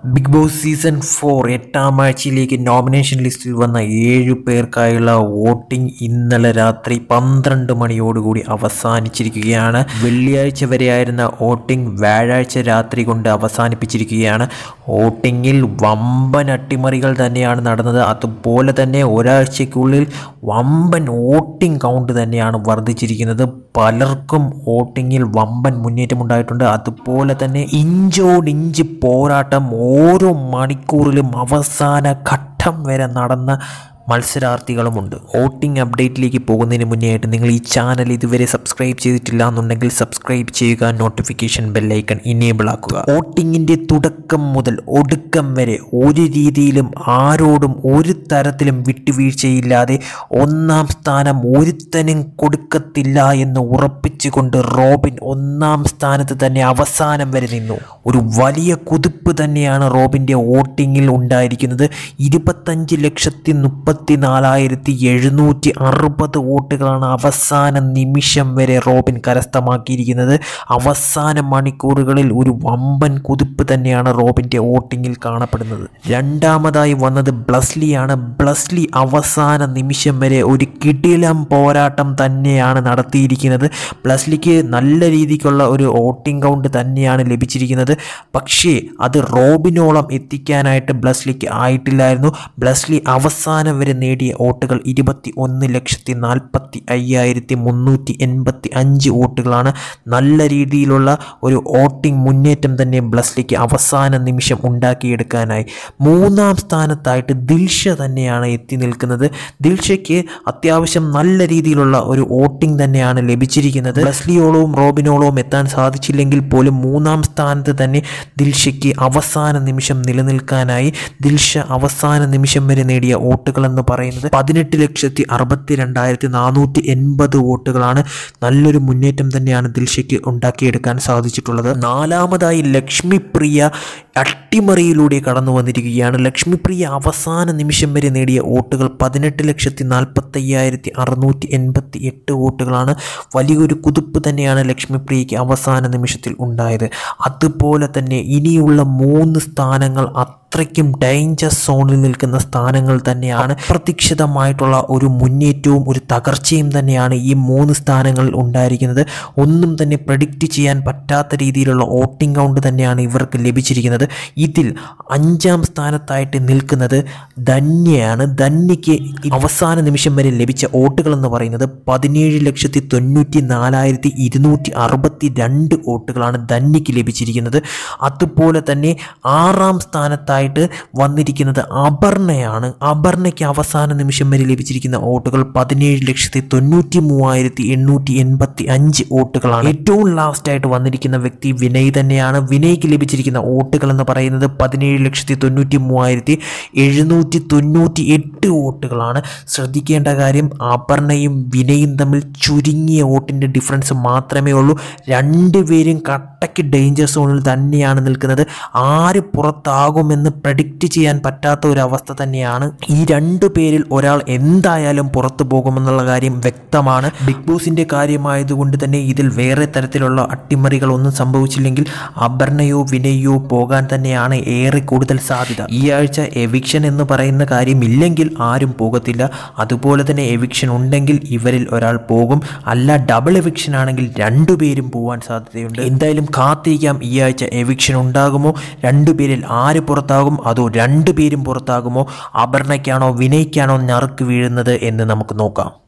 big boss season four എട്ടാം ആഴ്ചയിലേക്ക് nomination ലിസ്റ്റിൽ വന്ന ഏഴ് പേർക്കായുള്ള വോട്ടിംഗ് ഇന്നലെ രാത്രി പന്ത്രണ്ട് മണിയോടുകൂടി അവസാനിച്ചിരിക്കുകയാണ് വെള്ളിയാഴ്ച വരെയായിരുന്ന വോട്ടിംഗ് വ്യാഴാഴ്ച രാത്രി കൊണ്ട് അവസാനിപ്പിച്ചിരിക്കുകയാണ് വോട്ടിങ്ങിൽ വമ്പൻ അട്ടിമറികൾ തന്നെയാണ് നടന്നത് അതുപോലെ തന്നെ ഒരാഴ്ചയ്ക്കുള്ളിൽ വമ്പൻ വോട്ടിംഗ് കൗണ്ട് തന്നെയാണ് വർദ്ധിച്ചിരിക്കുന്നത് പലർക്കും വോട്ടിങ്ങിൽ വമ്പൻ മുന്നേറ്റം ഉണ്ടായിട്ടുണ്ട് അതുപോലെ തന്നെ ഇഞ്ചോടിഞ്ച് പോരാട്ടം ഓരോ മണിക്കൂറിലും അവസാന ഘട്ടം വരെ നടന്ന മത്സരാർത്ഥികളുമുണ്ട് വോട്ടിംഗ് അപ്ഡേറ്റിലേക്ക് പോകുന്നതിന് മുന്നേ ആയിട്ട് നിങ്ങൾ ഈ ചാനൽ ഇതുവരെ സബ്സ്ക്രൈബ് ചെയ്തിട്ടില്ല എന്നുണ്ടെങ്കിൽ സബ്സ്ക്രൈബ് ചെയ്യുക നോട്ടിഫിക്കേഷൻ ബെല്ലൈക്കൺ ഇനേബിൾ ആക്കുക വോട്ടിങ്ങിൻ്റെ തുടക്കം മുതൽ ഒടുക്കം വരെ ഒരു രീതിയിലും ആരോടും ഒരു തരത്തിലും വിട്ടുവീഴ്ചയില്ലാതെ ഒന്നാം സ്ഥാനം ഒരുത്തനും കൊടുക്കത്തില്ല എന്ന് ഉറപ്പിച്ചുകൊണ്ട് റോബിൻ ഒന്നാം സ്ഥാനത്ത് തന്നെ അവസാനം വരെ നിന്നു ഒരു വലിയ കുതിപ്പ് തന്നെയാണ് റോബിൻ്റെ വോട്ടിങ്ങിൽ ഉണ്ടായിരിക്കുന്നത് ഇരുപത്തഞ്ച് ലക്ഷത്തി മുപ്പത്തി നാലായിരത്തി എഴുന്നൂറ്റി അറുപത് വോട്ടുകളാണ് അവസാന നിമിഷം വരെ റോബിൻ കരസ്ഥമാക്കിയിരിക്കുന്നത് അവസാന മണിക്കൂറുകളിൽ ഒരു വമ്പൻ കുതിപ്പ് തന്നെയാണ് റോബിൻ്റെ വോട്ടിങ്ങിൽ കാണപ്പെടുന്നത് രണ്ടാമതായി വന്നത് ബ്ലസ്ലിയാണ് ബ്ലസ്ലി അവസാന നിമിഷം വരെ ഒരു കിടിലം പോരാട്ടം തന്നെയാണ് നടത്തിയിരിക്കുന്നത് ബ്ലസ്ലിക്ക് നല്ല രീതിക്കുള്ള ഒരു വോട്ടിംഗ് കൗണ്ട് തന്നെയാണ് ലഭിച്ചിരിക്കുന്നത് പക്ഷേ അത് റോബിനോളം എത്തിക്കാനായിട്ട് ബ്ലസ്ലിക്ക് ആയിട്ടില്ലായിരുന്നു ബ്ലസ്ലി അവസാനം വരെ നേടിയ വോട്ടുകൾ ഇരുപത്തി ഒന്ന് ലക്ഷത്തി നാൽപ്പത്തി അയ്യായിരത്തി മുന്നൂറ്റി എൺപത്തി അഞ്ച് വോട്ടുകളാണ് നല്ല രീതിയിലുള്ള ഒരു വോട്ടിംഗ് മുന്നേറ്റം തന്നെ ബ്ലസ്ലിക്ക് അവസാന നിമിഷം ഉണ്ടാക്കിയെടുക്കാനായി മൂന്നാം സ്ഥാനത്തായിട്ട് ദിൽഷ തന്നെയാണ് എത്തി നിൽക്കുന്നത് ദിൽഷയ്ക്ക് അത്യാവശ്യം നല്ല രീതിയിലുള്ള ഒരു വോട്ടിംഗ് തന്നെയാണ് ലഭിച്ചിരിക്കുന്നത് ബ്ലസ്ലിയോളവും റോബിനോളവും എത്താൻ സാധിച്ചില്ലെങ്കിൽ പോലും മൂന്നാം സ്ഥാനത്ത് തന്നെ ദിൽഷയ്ക്ക് അവസാന നിമിഷം നിലനിൽക്കാനായി ദിൽഷ അവസാന നിമിഷം വരെ നേടിയ വോട്ടുകൾ എന്ന് പറയുന്നത് പതിനെട്ട് ലക്ഷത്തി അറുപത്തി രണ്ടായിരത്തി നാനൂറ്റി എൺപത് വോട്ടുകളാണ് നല്ലൊരു മുന്നേറ്റം തന്നെയാണ് ദിൽഷയ്ക്ക് ഉണ്ടാക്കിയെടുക്കാൻ സാധിച്ചിട്ടുള്ളത് നാലാമതായി ലക്ഷ്മിപ്രിയ അട്ടിമറിയിലൂടെ കടന്നു വന്നിരിക്കുകയാണ് ലക്ഷ്മിപ്രിയ അവസാന നിമിഷം വരെ നേടിയ വോട്ടുകൾ പതിനെട്ട് ലക്ഷത്തി നാൽപ്പത്തയ്യായിരത്തി അറുന്നൂറ്റി എൺപത്തി എട്ട് വോട്ടുകളാണ് വലിയൊരു കുതിപ്പ് തന്നെയാണ് ലക്ഷ്മിപ്രിയയ്ക്ക് അവസാന നിമിഷത്തിൽ ഉണ്ടായത് അതുപോലെ തന്നെ ഇനിയുള്ള മൂന്ന് സ്ഥാനങ്ങൾ അത്രയ്ക്കും ഡേഞ്ചർ സോണിൽ നിൽക്കുന്ന സ്ഥാനങ്ങൾ തന്നെയാണ് അപ്രതീക്ഷിതമായിട്ടുള്ള ഒരു മുന്നേറ്റവും ഒരു തകർച്ചയും തന്നെയാണ് ഈ മൂന്ന് സ്ഥാനങ്ങളിൽ ഉണ്ടായിരിക്കുന്നത് ഒന്നും തന്നെ പ്രഡിക്റ്റ് ചെയ്യാൻ പറ്റാത്ത രീതിയിലുള്ള വോട്ടിംഗ് കൗണ്ട് തന്നെയാണ് ഇവർക്ക് ലഭിച്ചിരിക്കുന്നത് ഇതിൽ അഞ്ചാം സ്ഥാനത്തായിട്ട് നിൽക്കുന്നത് ധന്യയാണ് ധന്യയ്ക്ക് അവസാന നിമിഷം വരെ ലഭിച്ച വോട്ടുകൾ എന്ന് പറയുന്നത് പതിനേഴ് ലക്ഷത്തി തൊണ്ണൂറ്റി നാലായിരത്തി ഇരുന്നൂറ്റി അറുപത്തി രണ്ട് വോട്ടുകളാണ് ധന്യയ്ക്ക് ലഭിച്ചിരിക്കുന്നത് അതുപോലെ തന്നെ ആറാം സ്ഥാനത്തായിട്ട് വന്നിരിക്കുന്നത് അപർണയാണ് അപർണയ്ക്ക് അവസാന നിമിഷം വരെ ലഭിച്ചിരിക്കുന്ന വോട്ടുകൾ പതിനേഴ് ലക്ഷത്തി തൊണ്ണൂറ്റി മൂവായിരത്തി എണ്ണൂറ്റി എൺപത്തി അഞ്ച് വോട്ടുകളാണ് ഏറ്റവും ലാസ്റ്റ് ആയിട്ട് വന്നിരിക്കുന്ന വ്യക്തി വിനയ് തന്നെയാണ് വിനയ്ക്ക് ലഭിച്ചിരിക്കുന്ന വോട്ടുകൾ എന്ന് പറയുന്നത് പതിനേഴ് ലക്ഷത്തി തൊണ്ണൂറ്റി മൂവായിരത്തി എഴുന്നൂറ്റി തൊണ്ണൂറ്റി എട്ട് വോട്ടുകളാണ് ശ്രദ്ധിക്കേണ്ട കാര്യം അപർണയും വിനയും തമ്മിൽ ചുരുങ്ങിയ വോട്ടിൻ്റെ ഡിഫറൻസ് മാത്രമേ ഉള്ളൂ രണ്ടുപേരും കട്ടയ്ക്ക് ഡേഞ്ചർ സോണിൽ തന്നെയാണ് നിൽക്കുന്നത് ആര് പുറത്താകുമെന്ന് പ്രഡിക്റ്റ് ചെയ്യാൻ പറ്റാത്ത ഒരു അവസ്ഥ തന്നെയാണ് ഈ രണ്ടു പേരിൽ ഒരാൾ എന്തായാലും പുറത്തു പോകുമെന്നുള്ള കാര്യം വ്യക്തമാണ് ബിഗ് ബോസിന്റെ കാര്യമായതുകൊണ്ട് തന്നെ ഇതിൽ വേറെ തരത്തിലുള്ള അട്ടിമറികളൊന്നും സംഭവിച്ചില്ലെങ്കിൽ അപർണയോ വിനയോ പോകാൻ തന്നെയാണ് ഏറെ കൂടുതൽ സാധ്യത ഈ ആഴ്ച എവിക്ഷൻ എന്ന് പറയുന്ന കാര്യം ഇല്ലെങ്കിൽ ആരും പോകത്തില്ല അതുപോലെ തന്നെ എവിക്ഷൻ ഉണ്ടെങ്കിൽ ഇവരിൽ ഒരാൾ പോകും അല്ല ഡബിൾ എവിക്ഷൻ ആണെങ്കിൽ രണ്ടുപേരും പോകാൻ സാധ്യതയുണ്ട് എന്തായാലും കാത്തിരിക്കാം ഈ ആഴ്ച എവിക്ഷൻ ഉണ്ടാകുമോ രണ്ടുപേരിൽ ആര് പുറത്താകും അതോ രണ്ടുപേരും പുറത്താകുമോ അപർണയ്ക്കാണോ വിനയ്ക്കാണോ ഞറുക്ക് വീഴുന്നത് എന്ന് നമുക്ക് നോക്കാം